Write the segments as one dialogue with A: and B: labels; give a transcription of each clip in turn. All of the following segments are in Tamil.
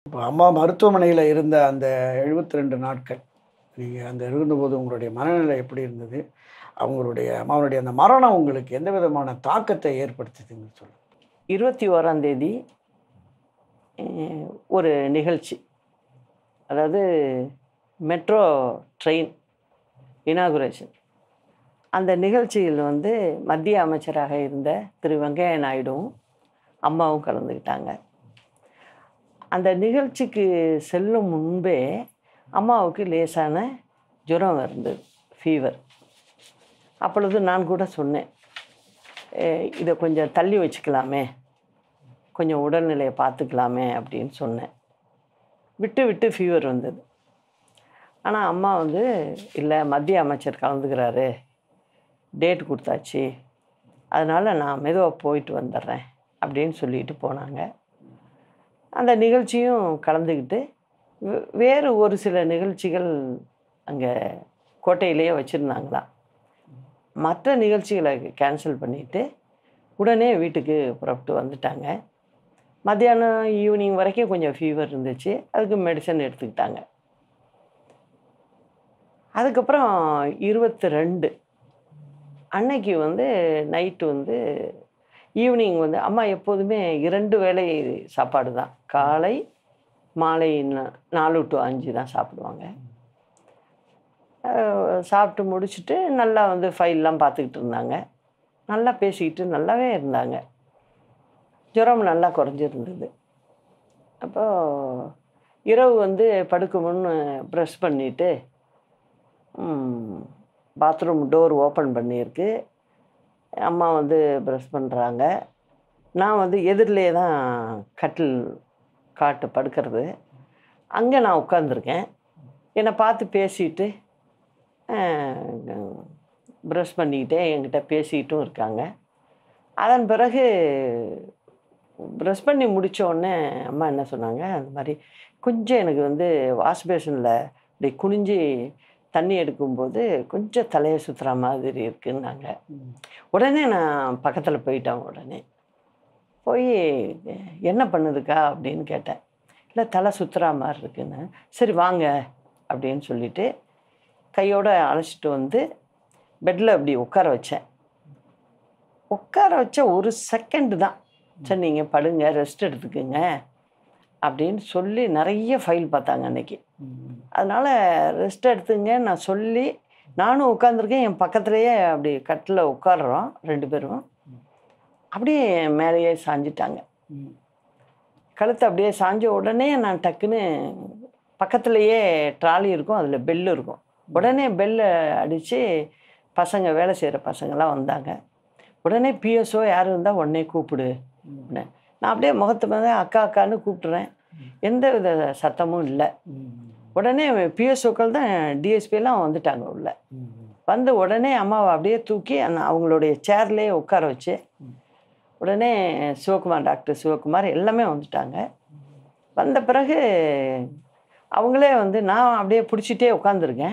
A: இப்போ அம்மா மருத்துவமனையில் இருந்த அந்த 72 நாட்கள் நீங்கள் அந்த இருந்தபோது உங்களுடைய மனநிலை எப்படி இருந்தது அவங்களுடைய அம்மாவுடைய அந்த மரணம் உங்களுக்கு எந்த விதமான தாக்கத்தை ஏற்படுத்துதுன்னு சொல்லுங்கள்
B: இருபத்தி ஓராம் தேதி அஹ், ஒரு நிகழ்ச்சி அதாவது மெட்ரோ ட்ரெயின் இனாகுரேஷன் அந்த நிகழ்ச்சியில் வந்து மத்திய அமைச்சராக இருந்த திரு வெங்கையா நாயுடுவும் அம்மாவும் கலந்துக்கிட்டாங்க அந்த நிகழ்ச்சிக்கு செல்லும் முன்பே அம்மாவுக்கு லேசான ஜுரம் இருந்தது ஃபீவர் அப்பொழுது நான் கூட சொன்னேன் "அஹ், இதை கொஞ்சம் தள்ளி வச்சுக்கலாமே கொஞ்சம் உடல்நிலையை பார்த்துக்கலாமே அப்படின்னு சொன்னேன் விட்டு விட்டு ஃபீவர் வந்தது ஆனால் அம்மா வந்து இல்லை மத்திய அமைச்சர் கலந்துக்கிறாரு டேட் கொடுத்தாச்சு அதனால் நான் மெதுவாக போயிட்டு வந்துடுறேன் அப்படின்னு சொல்லிட்டு போனாங்க அந்த நிகழ்ச்சியும் கலந்துக்கிட்டு வே- வேறு ஒரு சில நிகழ்ச்சிகள் அங்கே கோட்டையிலேயே வச்சுருந்தாங்களாம் மற்ற நிகழ்ச்சிகளை கேன்சல் பண்ணிவிட்டு உடனே வீட்டுக்கு புறப்பட்டு வந்துட்டாங்க மத்தியானம் ஈவினிங் வரைக்கும் கொஞ்சம் ஃபீவர் இருந்துச்சு அதுக்கு மெடிசன் எடுத்துக்கிட்டாங்க அதுக்கப்புறம் இருபத்தி ரெண்டு அன்னைக்கு வந்து நைட்டு வந்து ஈவினிங் வந்து அம்மா எப்போதுமே இரண்டு வேளை சாப்பாடு தான் காலை மாலை நா- நாலு டு அஞ்சு தான் சாப்பிடுவாங்க அஹ் சாப்பிட்டு முடிச்சுட்டு நல்லா வந்து ஃபைல்லாம் பார்த்துக்கிட்டு இருந்தாங்க நல்லா பேசிக்கிட்டு நல்லாவே இருந்தாங்க ஜுரம் நல்லா குறைஞ்சிருந்தது அப்போ இரவு வந்து படுக்க முன்னு ப்ரெஷ் பண்ணிவிட்டு பாத்ரூம் டோர் ஓப்பன் பண்ணியிருக்கு அம்மா வந்து ப்ரெஷ் பண்ணுறாங்க நான் வந்து எதிரிலே தான் கட்டில் காட்டு படுக்கிறது அங்கே நான் உட்காந்துருக்கேன் என்னை பார்த்து பேசிட்டு ப்ரஷ் பண்ணிக்கிட்டே என்கிட்ட பேசிக்கிட்டும் இருக்காங்க அதன் பிறகு ப்ரஷ் பண்ணி முடிச்ச உடனே அம்மா என்ன சொன்னாங்க அந்த மாதிரி கொஞ்சம் எனக்கு வந்து வாஷ் பேஷனில் இப்படி குனிஞ்சு தண்ணி எடுக்கும்போது கொஞ்சம் தலையை சுற்றுற மாதிரி இருக்குன்னாங்க உடனே நான் பக்கத்தில் போயிட்டேன் உடனே போய் என்ன பண்ணுதுக்கா அப்படின்னு கேட்டேன் இல்லை தலை சுற்றுற மாதிரி இருக்குன்னு சரி வாங்க அப்படின்னு சொல்லிட்டு கையோட அழைச்சிட்டு வந்து பெட்டில் அப்படி உட்கார வச்சேன் உட்கார வச்ச ஒரு செகண்டு தான் சரி நீங்கள் படுங்க ரெஸ்ட் எடுத்துக்குங்க அப்படின்னு சொல்லி நிறைய ஃபைல் பார்த்தாங்க அன்னைக்கு அதனால் ரெஸ்ட் எடுத்துங்க நான் சொல்லி நானும் உட்காந்துருக்கேன் என் பக்கத்துலேயே அப்படி கட்டில் உட்காடுறோம் ரெண்டு பேரும் அப்படியே மேலேயே சாஞ்சிட்டாங்க கழுத்து அப்படியே சாஞ்ச உடனே நான் டக்குன்னு பக்கத்துலேயே ட்ராலி இருக்கும் அதில் பெல் இருக்கும் உடனே பெல்லை அடித்து பசங்க வேலை செய்கிற பசங்களாம் வந்தாங்க உடனே பிஎஸ்ஓ யார் இருந்தால் உடனே கூப்பிடு அப்படின்னு. நான் அப்படியே முகத்தை வந்து அக்கா அக்கான்னு கூப்பிட்டுறேன் எந்த வித சத்தமும் இல்லை உடனே பிஎஸ்ஓக்கள் தான் டிஎஸ்பியெல்லாம் வந்துட்டாங்க உள்ள வந்து உடனே அம்மாவை அப்படியே தூக்கி அந்த அவங்களுடைய சேர்லேயே உட்கார வச்சு உடனே சிவகுமார் டாக்டர் சிவகுமார் எல்லாமே வந்துட்டாங்க வந்த பிறகு அவங்களே வந்து நான் அப்படியே பிடிச்சிட்டே உட்காந்துருக்கேன்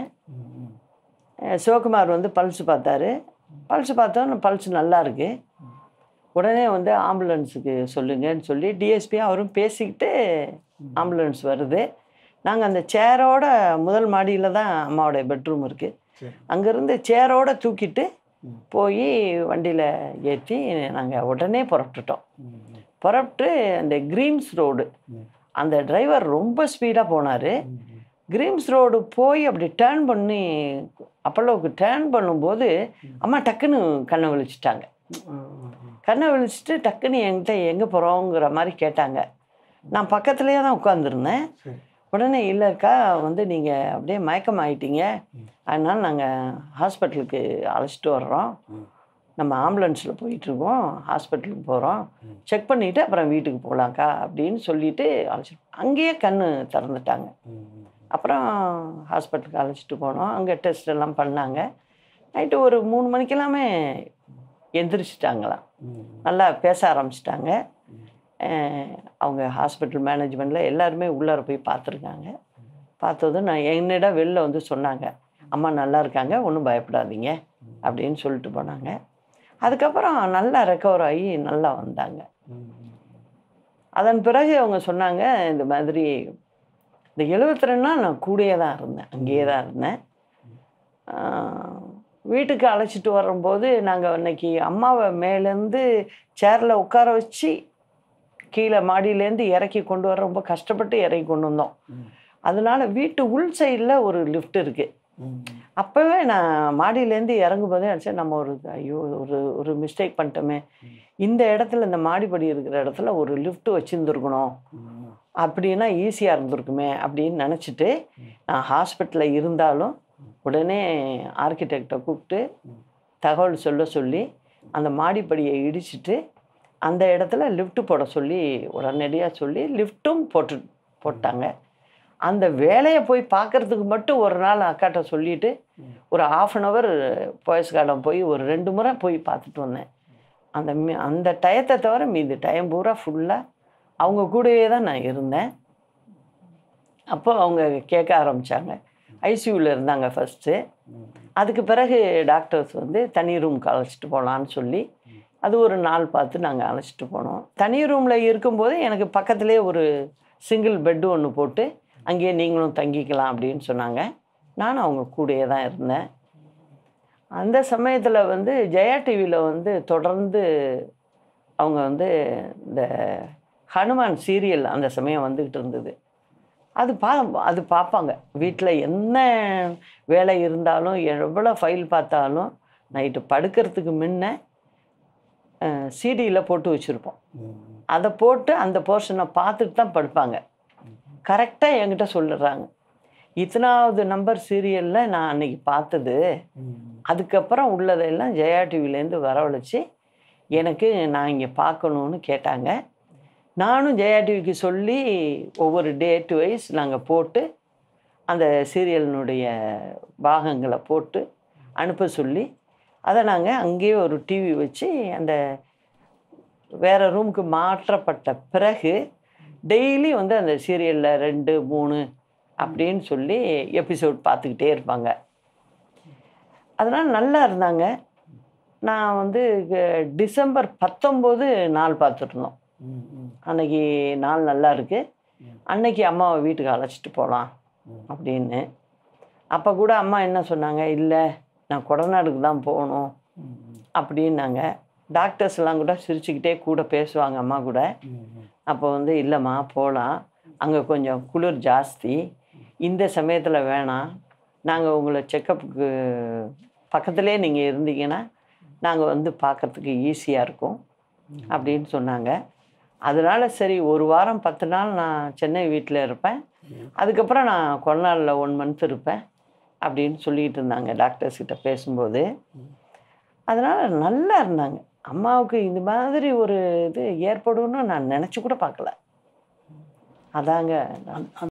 B: சிவகுமார் வந்து பல்ஸ் பார்த்தாரு பல்ஸ் பார்த்தோன்னு பல்ஸ் நல்லா இருக்கு உடனே வந்து ஆம்புலன்ஸுக்கு சொல்லுங்கன்னு சொல்லி டிஎஸ்பி அவரும் பேசிக்கிட்டு ஆம்புலன்ஸ் வருது நாங்கள் அந்த சேரோட முதல் மாடியில் தான் அம்மாவோடைய பெட்ரூம் இருக்குது
A: சரி.
B: அங்கேருந்து சேரோட தூக்கிட்டு போய் வண்டியில் ஏற்றி நாங்கள் உடனே புறப்பட்டுட்டோம் புறப்பட்டு அந்த கிரீம்ஸ் ரோடு அந்த டிரைவர் ரொம்ப ஸ்பீடாக போனார் கிரீம்ஸ் ரோடு போய் அப்படி டேர்ன் பண்ணி அப்பல்லோவுக்கு டேர்ன் பண்ணும்போது அம்மா டக்குன்னு கண்ணை விழிச்சிட்டாங்க கண்ணை விழிச்சிட்டு டக்குன்னு என்கிட்ட எங்கே போகிறோங்கிற மாதிரி கேட்டாங்க நான் பக்கத்துலேயே தான் உட்காந்துருந்தேன்
A: சரி.
B: உடனே இல்லைக்கா வந்து நீங்கள் அப்படியே மயக்கம் ஆயிட்டீங்க அதனால் நாங்கள் ஹாஸ்பிட்டலுக்கு அழைச்சிட்டு வர்றோம் நம்ம ஆம்புலன்ஸில் போயிட்டுருக்கோம் ஹாஸ்பிட்டலுக்கு போகிறோம் செக் பண்ணிவிட்டு அப்புறம் வீட்டுக்கு போகலாங்க்கா அப்படின்னு சொல்லிட்டு அழைச்சிட்டு அங்கேயே கண் திறந்துட்டாங்க அப்புறம் ஹாஸ்பிட்டலுக்கு அழைச்சிட்டு போனோம் அங்கே டெஸ்ட் எல்லாம் பண்ணாங்க நைட்டு ஒரு மூணு மணிக்கெல்லாமே எந்திரிச்சிட்டாங்களாம் நல்லா பேச ஆரம்பிச்சிட்டாங்க அவங்க ஹாஸ்பிட்டல் மேனேஜ்மெண்ட்டில் எல்லாருமே உள்ளார போய் பார்த்துருக்காங்க பார்த்ததும் நான் என்னிடம் வெளில வந்து சொன்னாங்க அம்மா நல்லா இருக்காங்க ஒன்றும் பயப்படாதீங்க அப்படின்னு சொல்லிட்டு போனாங்க அதுக்கப்புறம் நல்லா ரெக்கவர் ஆகி நல்லா வந்தாங்க அதன் பிறகு அவங்க சொன்னாங்க இந்த மாதிரி இந்த எழுபத்தி ரெண்டு நாள் நான் கூடயே தான் இருந்தேன் அங்கேயே தான் இருந்தேன் ஆஹ் வீட்டுக்கு அழைச்சிட்டு வரும்போது நாங்கள் அன்னைக்கு அம்மாவை மேலேருந்து சேரில் உட்கார வச்சு கீழே மாடியிலேருந்து இறக்கி கொண்டு வர ரொம்ப கஷ்டப்பட்டு இறக்கி கொண்டு வந்தோம்
A: ம்.
B: அதனால வீட்டு உள் சைடில் ஒரு லிஃப்ட் இருக்குது
A: ம்.
B: அப்போவே நான் மாடியிலேருந்து இறங்கும் போதே நினச்சேன் நம்ம ஒரு ஐயோ ஒரு ஒரு மிஸ்டேக் பண்ணிட்டோமே இந்த இடத்துல இந்த மாடிப்படி இருக்கிற இடத்துல ஒரு லிஃப்ட் வச்சுருந்துருக்கணும்
A: ம்.
B: அப்படின்னா ஈஸியாக இருந்திருக்குமே அப்படின்னு நினச்சிட்டு நான் ஹாஸ்பிட்டலில் இருந்தாலும் உடனே ஆர்கிடெக்டை கூப்பிட்டு தகவல் சொல்ல சொல்லி அந்த மாடிப்படியை இடிச்சிட்டு அந்த இடத்துல லிஃப்ட் போட சொல்லி உடனடியாக சொல்லி லிஃப்ட்டும் போட்டு போட்டாங்க அந்த வேலையை போய் பார்க்கறதுக்கு மட்டும் ஒரு நாள் அக்காட்ட சொல்லிட்டு ஒரு half an hour Poes Garden போய் ஒரு ரெண்டு முறை போய் பார்த்துட்டு வந்தேன் அந்த மி- அந்த டயத்தை தவிர மீதி டைம் பூரா ஃபுல்லாக அவங்க கூடவே தான் நான் இருந்தேன் அப்போ அவங்க கேட்க ஆரம்பித்தாங்க ஐசியூவில் இருந்தாங்க ஃபஸ்ட்டு அதுக்கு பிறகு டாக்டர்ஸ் வந்து தனி ரூமுக்கு அழைச்சிட்டு போகலான்னு சொல்லி அது ஒரு நாள் பார்த்து நாங்கள் அழைச்சிட்டு போனோம் தனி ரூமில் இருக்கும்போது எனக்கு பக்கத்துலேயே ஒரு சிங்கிள் பெட்டு ஒன்று போட்டு அங்கேயே நீங்களும் தங்கிக்கலாம் அப்படின்னு சொன்னாங்க நானும் அவங்க கூடயே தான் இருந்தேன் அந்த சமயத்தில் வந்து ஜெயா டிவியில் வந்து தொடர்ந்து அவங்க வந்து இந்த ஹனுமான் சீரியல் அந்த சமயம் வந்துக்கிட்டு இருந்தது அது பா அது பார்ப்பாங்க வீட்டில் என்ன வேலை இருந்தாலும் எவ்வளோ ஃபைல் பார்த்தாலும் நைட்டு படுக்கிறதுக்கு முன்ன சிடியில் போட்டு வச்சுருப்போம்
A: ம்.
B: அதை போட்டு அந்த போர்ஷனை பார்த்துட்டு தான் படுப்பாங்க கரெக்டாக என்கிட்ட சொல்லிடுறாங்க இத்தனாவது நம்பர் சீரியலில் நான் அன்னைக்கு பார்த்தது
A: ம்.
B: அதுக்கப்புறம் உள்ளதெல்லாம் ஜெயா டிவிலேருந்து வரவழைச்சி எனக்கு நான் இங்கே பார்க்கணுன்னு கேட்டாங்க நானும் ஜெயா டிவிக்கு சொல்லி ஒவ்வொரு டேட் வைஸ் நாங்கள் போட்டு அந்த சீரியலினுடைய பாகங்களை போட்டு அனுப்ப சொல்லி அதை நாங்கள் அங்கேயே ஒரு டிவி வச்சு அந்த வேறு ரூமுக்கு மாற்றப்பட்ட பிறகு டெய்லி வந்து அந்த சீரியலில் ரெண்டு மூணு அப்படின்னு சொல்லி எபிசோட் பார்த்துக்கிட்டே இருப்பாங்க அதனால் நல்லா இருந்தாங்க நான் வந்து க- டிசம்பர் பத்தொம்போது நாள் பார்த்துருந்தோம்
A: ம். ம்.
B: அன்னைக்கு நாள் நல்லா இருக்கு அன்னைக்கு அம்மாவை வீட்டுக்கு அழைச்சிட்டு போகலாம்
A: ம்.
B: அப்படின்னு அப்போ கூட அம்மா என்ன சொன்னாங்க இல்லை நான் கொடநாடுக்கு தான் போகணும்
A: ம்.
B: அப்படின்னாங்க டாக்டர்ஸ் எல்லாம் கூட சிரிச்சுக்கிட்டே கூட பேசுவாங்க அம்மா கூட
A: ம். ம்.
B: அப்போ வந்து இல்லைம்மா போகலாம் அங்கே கொஞ்சம் குளிர் ஜாஸ்தி இந்த சமயத்தில் வேணாம் நாங்கள் உங்களை செக்கப்புக்கு பக்கத்துலேயே நீங்கள் இருந்தீங்கன்னா நாங்கள் வந்து பார்க்கறதுக்கு ஈஸியாக இருக்கும் அப்படின்னு சொன்னாங்க அதனால சரி ஒரு வாரம் பத்து நாள் நான் சென்னை வீட்டில் இருப்பேன் அதுக்கப்புறம் நான் கொரோனாவில் ஒன் மந்த் இருப்பேன் அப்படின்னு சொல்லிட்டு இருந்தாங்க டாக்டர்ஸ் கிட்ட பேசும்போது அதனால் நல்லா இருந்தாங்க அம்மாவுக்கு இந்த மாதிரி ஒரு இது ஏற்படும்னு நான் நினச்சி கூட பார்க்கல அதாங்க
A: அந்த-